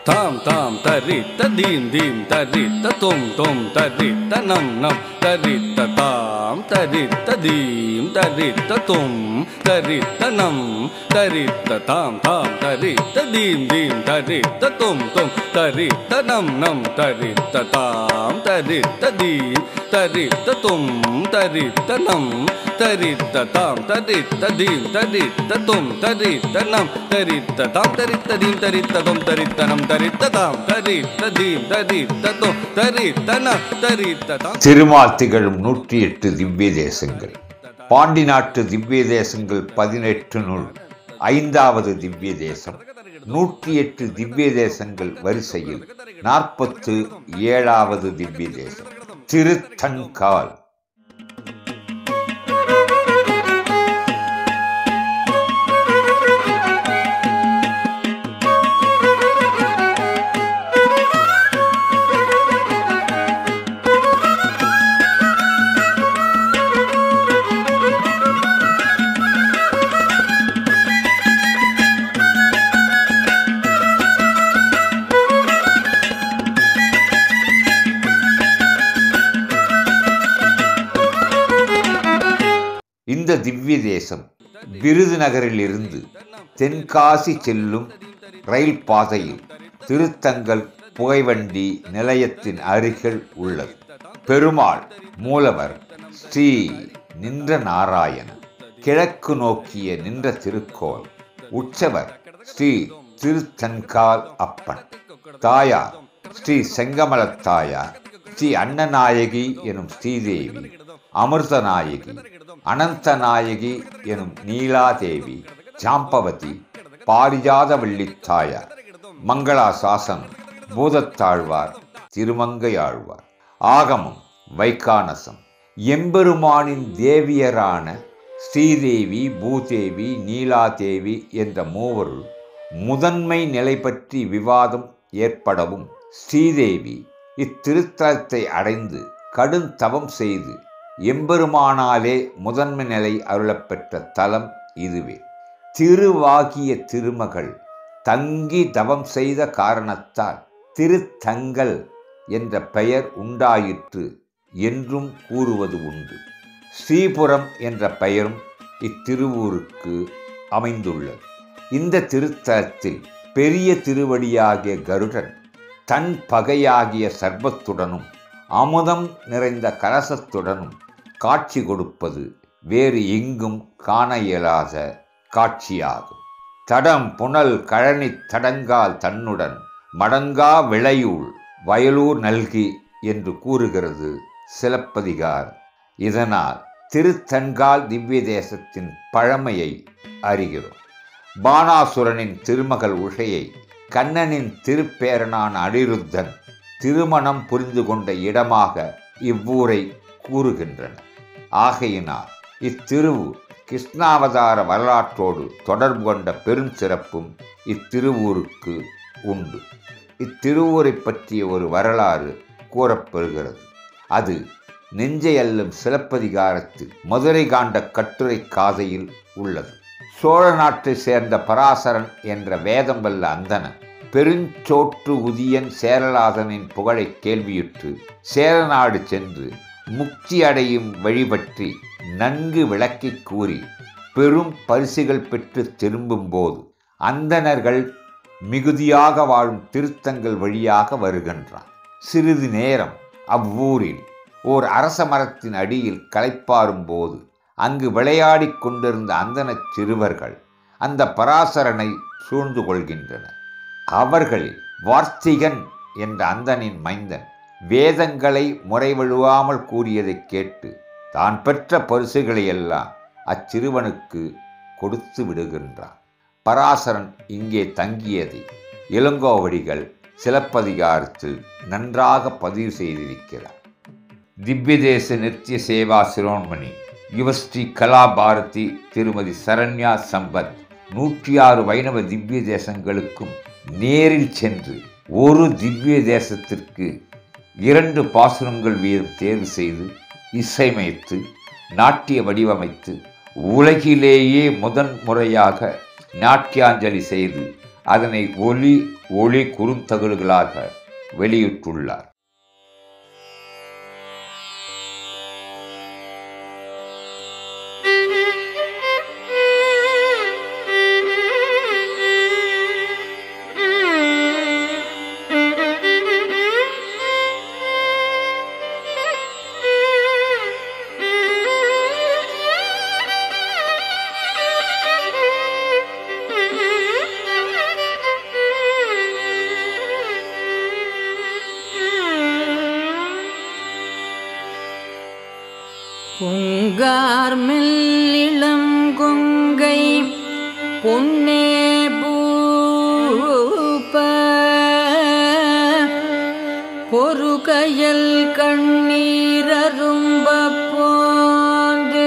தாம் தாம் தரித்த தீம் தீம் தரித்த தொம் தொம் தரித்த நம் நம் தரித்த தாம் தரித்த தீம் தரித்த தொம் தரித்த நம் தரித்த தாம் தாம் தரித்த தீம் தீம் தரித்த தொம் தொம் தரித்த நம் நம் தரித்த தாம் தரித்த தீம் தரித்த தொம் தரித்த நம் தரித்த தாம் தரித்த தீம் தரித்த தொம் தரித்த நம் தரித்த தாம் தரித்த தீம் தரித்த தொம் தரித்த நம் தரித்த தாம் தரித்த தீம் தரித்த தொம் தரித்த நம் தரித்த தாம் திருமால் திகழும் நூற்றி எட்டு திவ்ய தேசங்கள் பாண்டி நாட்டு திவ்ய தேசங்கள் பதினெட்டு நூல் ஐந்தாவது திவ்ய தேசம் நூற்றி எட்டு திவ்ய தேசங்கள் வரிசையில் நாற்பத்து ஏழாவது திவ்ய தேசம் திருத்தன்கால் இந்த திவ்ய தேசம் விருதுநகரில் இருந்து தென்காசி செல்லும் ரயில் பாதையில் திருத்தங்கல் புகைவண்டி நிலையத்தின் அருகில் உள்ளது பெருமாள் மூலவர் ஸ்ரீ நின்ற நாராயணன் கிழக்கு நோக்கிய நின்ற திருக்கோள் உற்சவர் ஸ்ரீ திருத்தன்கால் அப்பன் தாயார் ஸ்ரீ செங்கமலத் தாயார் ஸ்ரீ அன்னநாயகி எனும் ஸ்ரீதேவி அமிர்தநாயகி அனந்தநாயகி எனும் நீலாதேவி ஜாம்பவதி பாரிஜாதவள்ளி தாயார் மங்களாசாசனம் பூதத்தாழ்வார் திருமங்கையாழ்வார் ஆகமம் வைகானசம் எம்பெருமானின் தேவியரான ஸ்ரீதேவி பூதேவி நீலாதேவி என்ற மூவருள் முதன்மை நிலை பற்றி விவாதம் ஏற்படவும் ஸ்ரீதேவி இத்திருத்தலத்தை அடைந்து கடும் தவம் செய்து எம்பெருமானாலே முதன்மை நிலை அருளப்பெற்ற தலம் இதுவே திருவாகிய திருமகள் தங்கி தவம் செய்த காரணத்தால் திருத்தங்கல் என்ற பெயர் உண்டாயிற்று என்றும் கூறுவது உண்டு ஸ்ரீபுரம் என்ற பெயரும் இத்திருவூருக்கு அமைந்துள்ளது இந்த திருத்தலத்தில் பெரிய திருவடியாகிய கருடன் தன் பகையாகிய சர்பத்துடனும் அமுதம் நிறைந்த கலசத்துடனும் காட்சி கொடுப்பது வேறு எங்கும் காண இயலாத காட்சியாகும் தடம் புனல் கழனி தடங்கால் தன்னுடன் மடங்கா விளையூள் வயலூர் நல்கி என்று கூறுகிறது சிலப்பதிகார் இதனால் திருத்தன்கால் திவ்ய தேசத்தின் பழமையை அறிகிறோம் பானாசுரனின் திருமகள் உஷையை கண்ணனின் திருப்பேரனான அனிருத்தன் திருமணம் புரிந்து கொண்ட இடமாக இவ்வூரை கூறுகின்றன ஆகையினால் இத்திருவூர் கிருஷ்ணாவதார வரலாற்றோடு தொடர்பு கொண்ட பெரும் சிறப்பும் இத்திருவூருக்கு உண்டு இத்திருவூரை பற்றிய ஒரு வரலாறு கூறப்பெறுகிறது அது நெஞ்சை அல்லும் சிலப்பதிகாரத்தில் மதுரை காண்ட கட்டுரை காதையில் உள்ளது சோழ நாட்டை சேர்ந்த பராசரன் என்ற வேதம் வல்ல அந்தணன் பெருஞ்சோற்று உதியன் சேரலாதனின் புகழை கேள்வியுற்று சேரநாடு சென்று முக்தி அடையும் வழிபற்றி நன்கு விளக்கிக் கூறி பெரும் பரிசுகள் பெற்று திரும்பும்போது அந்தணர்கள் மிகுதியாக வாழும் திருத்தங்கள் வழியாக வருகின்றான் சிறிது நேரம் அவ்வூரில் ஓர் அரச மரத்தின் அடியில் களைப்பாரும் போது அங்கு விளையாடிக் கொண்டிருந்த அந்தணச் சிறுவர்கள் அந்த பராசரனை சூழ்ந்து கொள்கின்றனர் அவர்களில் வார்த்திகன் என்ற அந்தனின் மைந்தன் வேதங்களை முறைவழுவாமல் கூறியதைக் கேட்டு தான் பெற்ற பரிசுகளை எல்லாம் அச்சிறுவனுக்கு கொடுத்து விடுகின்றான் பராசரன் இங்கே தங்கியதை இளங்கோவடிகள் சிலப்பதிகாரத்தில் நன்றாக பதிவு செய்திருக்கிறார் திவ்யதேச நித்திய சேவா சிரோன்மணி யுவஸ்ரீ கலா பாரதி திருமதி சரண்யா சம்பத் நூற்றி ஆறு வைணவ திவ்ய தேசங்களுக்கும் நேரில் சென்று ஒரு திவ்ய தேசத்திற்கு இரண்டு பாசுரங்கள் வீதம் தேர்வு செய்து இசையமைத்து நாட்டிய வடிவமைத்து உலகிலேயே முதன் முறையாக நாட்டியாஞ்சலி செய்து அதனை ஒலி ஒளி குறுந்தகடுகளாக வெளியிட்டுள்ளார் பொங்கார் மெல்லிளம் கொங்கை பொன்னே பூப்ப பொறுகையல் கண்ணீரரும்ப போந்து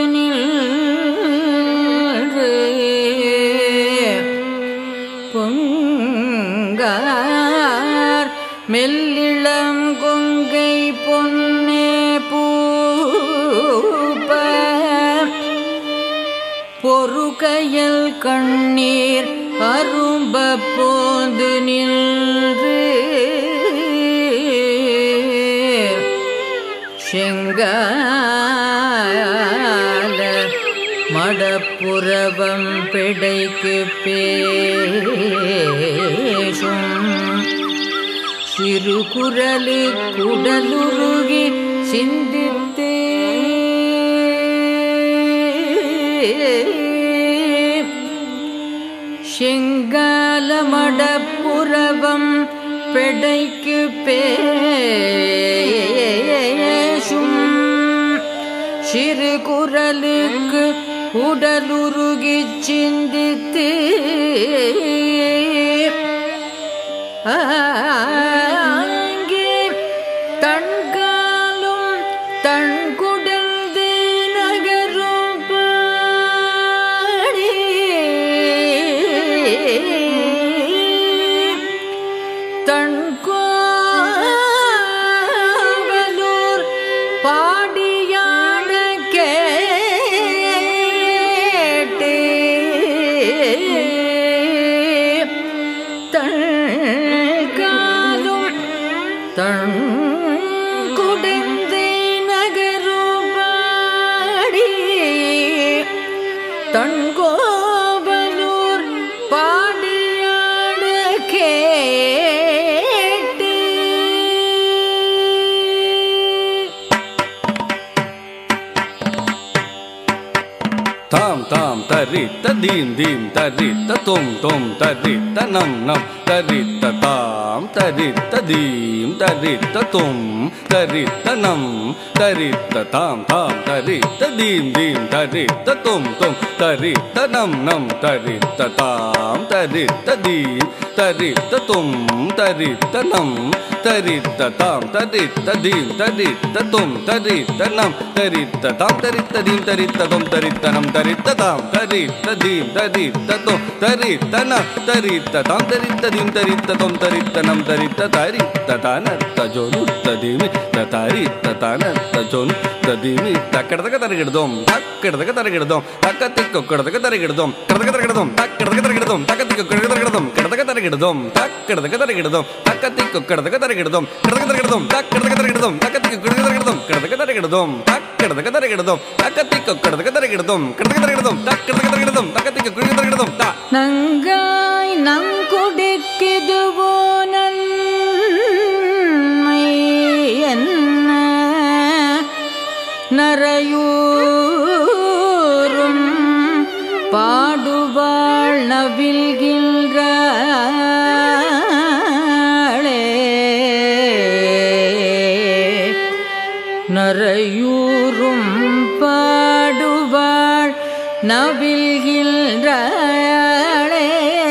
நின்று பொங்கார் மெல்லிளம் கொங்கை பொன்னே பூப்ப பொறுகையல் கண்ணீர் அரும்ப போந்து நின்று செங்கால மடப்புறவம் பிடைக்கு பேசும் சிறு குரலு குடலுருகி சிந்தித்து செங்கால மடப்புறவம் பெடைக்கு பேசும் சிறு குரலுக்கு உடலுருகி சிந்தித்து ஆங்கே தன்காலும் தன் குடல்து நகரும் பாடி தன் கோவலூர் பாடியான கேட்டு தழ்காலும் தன் குடந்தை நகருபாடி தன் கோவலூர் பாடியாட கேட்டு தாம் தாம் தரித்த தீம் தீம் தரித்த தொம் தொம் தரித்த நம் நம் தரித்த தாம் தரித்த தீம் தரித்த தொம் தரித்த நம் தரித்த தாம் தாம் தரித்த தீம் தீம் தரித்த தொம் தொம் தரித்த நம் நம் தரித்த தாம் தரித்த தீம் தரித்த தொம் தரித்த நம் தரித்த தாம் தரித்த தீம் தரித்த தொம் தரித்த நம் தரித்த தாம் தரித்த தீம் தரித்த தொம் தரித்த நம் தரித்த தாம் தரித்த தீம் தரித்த தொம் தரித்த நம் தரித்த தாம் தரித்த தீம் தரித்த தொம் தரித்த நம் தரித்த தரித்த தானத்த ஜொனுத்த தீமி தரித்த தானத்த ஜொனு தீமி தக்கடதක தரகிடுதோம் தக்கடதක தரகிடுதோம் தக்கத்திக்கு கொக்கடதක தரகிடுதோம் கடதක தரகிடுதோம் தக்கடதක தரகிடுதோம் தக்கத்திக்கு கொக்கடதක தரகிடுதோம் கடதක தரகிடுதோம் தக்கடதක தரகிடுதோம் தக்கத்திக்கு கொக்கடதக தரகிடுதோம் கடதக தரகிடுதோம் தக்கடதக தரகிடுதோம் தக்கத்திக்கு கொக்கடதக தரகிடுதோம் கடதக தரகிடுதோம் தக்கடதக தரகிடுதோம் தக்கத்திக்கு கொக்கடதக தரகிடுதோம் கடதக தரகிடுதோம் தக்கடதக தரகிடுதோம் தக்கத்திக்கு கொக்கடதக தரகிடுதோம் தா நங்காய் நங்குடிக்கிதுவோ நன்மை என்ன நரையூரும் பாடுவாள் நவில்கின்றாளே நரையூரும் பாடுவாள் நவில்கின்றாளே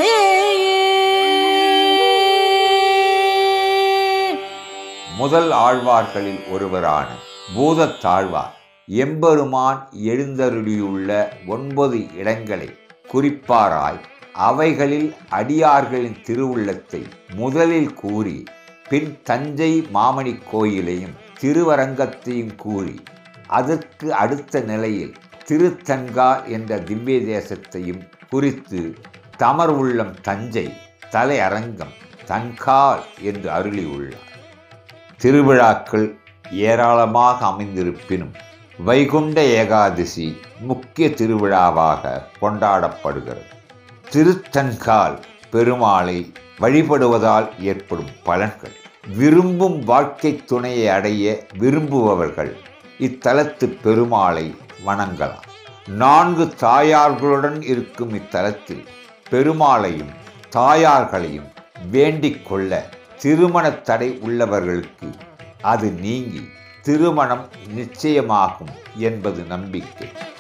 முதல் ஆழ்வார்களில் ஒருவரான பூதத்தாழ்வார் எம்பெருமான் எழுந்தருளியுள்ள ஒன்பது இடங்களை குறிப்பாராய் அவைகளில் அடியார்களின் திருவுள்ளத்தை முதலில் கூறி பின் தஞ்சை மாமணி கோயிலையும் திருவரங்கத்தையும் கூறி அதற்கு அடுத்த நிலையில் திருத்தன்கா என்ற திவ்ய தேசத்தையும் குறித்து தமர் உள்ளம் தஞ்சை இத்தலை அரங்கம் தன்கால் என்று அருளியுள்ளார் திருவிழாக்கள் ஏராளமாக அமைந்திருப்பினும் வைகுண்ட ஏகாதசி முக்கிய திருவிழாவாக கொண்டாடப்படுகிறது திருத்தன்கால் பெருமாளை வழிபடுவதால் ஏற்படும் பலன்கள் விரும்பும் வாழ்க்கை துணையை அடைய விரும்புபவர்கள் இத்தலத்து பெருமாளை வணங்கலாம் நான்கு தாயார்களுடன் இருக்கும் இத்தலத்தில் பெருமாளையும் தாயார்களையும் வேண்டிக் கொள்ள திருமணத் தடை உள்ளவர்களுக்கு அது நீங்கி திருமணம் நிச்சயமாகும் என்பது நம்பிக்கை